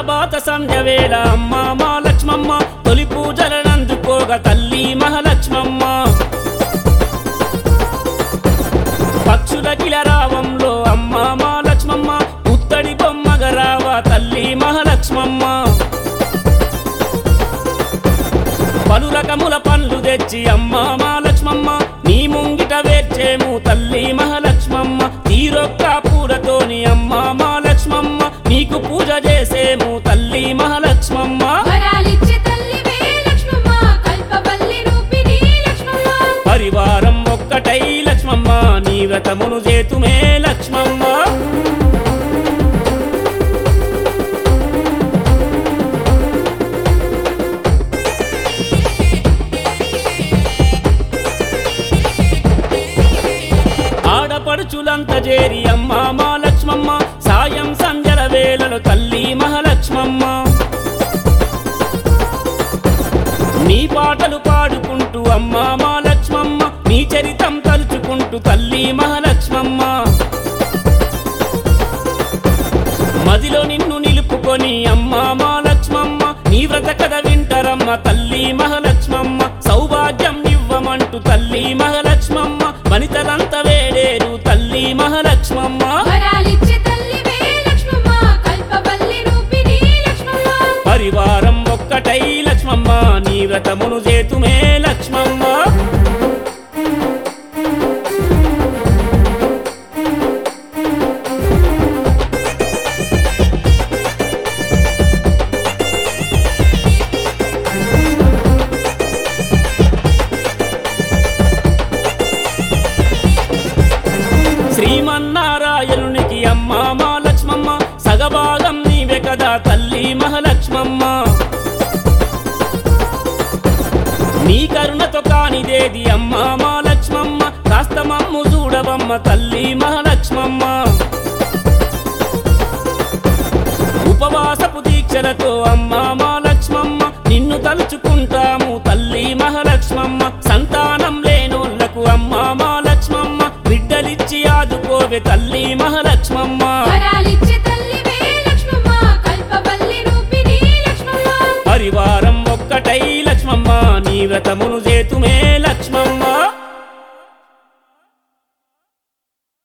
ప్రభాత సంధ్య వేళ అమ్మ మా లక్ష్మమ్మ తొలి పూజలనందుకోగ తల్లి మహాలక్ష్మమ్మ పక్షుల కిలరావంలో అమ్మ మా లక్ష్మమ్మ పుత్తడి బొమ్మగరావ తల్లి మహాలక్ష్మమ్మ పలు రకముల పండ్లు తెచ్చి అమ్మ మా లక్ష్మమ్మ నీ ముంగిట వేర్చేము తల్లి మహాలక్ష్మమ్మ తీరొక్క పూలతోని అమ్మ మా లక్ష్మమ్మ నీకు పూజ చేసేము తల్లి మహాలక్ష్మమ్మ వరాలిచ్చే తల్లివే లక్ష్మమ్మ కల్పవల్లి రూపిణి లక్ష్మమ్మ పరివారం ఒక్కటై లక్ష్మమ్మ నీ వ్రతమును చేతుమే లక్ష్మమ్మ ఆడపడుచులంత చేరి అమ్మ మా లక్ష్మమ్మ సాయం సంజల వేళలో తల్లి మహాలక్ష్మమ్మ నీ పాటలు పాడుకుంటూ అమ్మ మా లక్ష్మమ్మ నీ చరితం తలుచుకుంటూ తల్లి మహాలక్ష్మమ్మ మదిలో నిన్ను నిలుపుకొని అమ్మ మా లక్ష్మమ్మ నీ వ్రత కథ వింటరమ్మ తల్లి మహాలక్ష్మమ్మ సౌభాగ్యం ఇవ్వమంటూ తల్లి మహాలక్ష్మమ్మ వనితలంతా వేడేరు తల్లి మహాలక్ష్మమ్మ వరాలిచ్చే తల్లివే లక్ష్మమ్మ కల్పవల్లి రూపిణి లక్ష్మమ్మ పరివారం ఒక్కటై లక్ష్మమ్మ నీ వ్రతమును చేతుమే లక్ష్మమ్మ శ్రీమన్నారాయణునికి అమ్మ మా లక్ష్మమ్మ సగభాగం నీవే కదా తల్లి మహాలక్ష్మమ్మ నీ కరుణతో కానిదేది అమ్మ మా లక్ష్మమ్మ కాస్త మమ్ము చూడవమ్మ తల్లి మహాలక్ష్మమ్మ ఉపవాసపు దీక్షలతో అమ్మ మా లక్ష్మమ్మ నిన్ను తలుచుకుంటాము తల్లి మహాలక్ష్మమ్మ సంతానం లేనోళ్లకు అమ్మ మా లక్ష్మమ్మ బిడ్డలిచ్చి ఆదుకోవే తల్లి మహాలక్ష్మమ్మ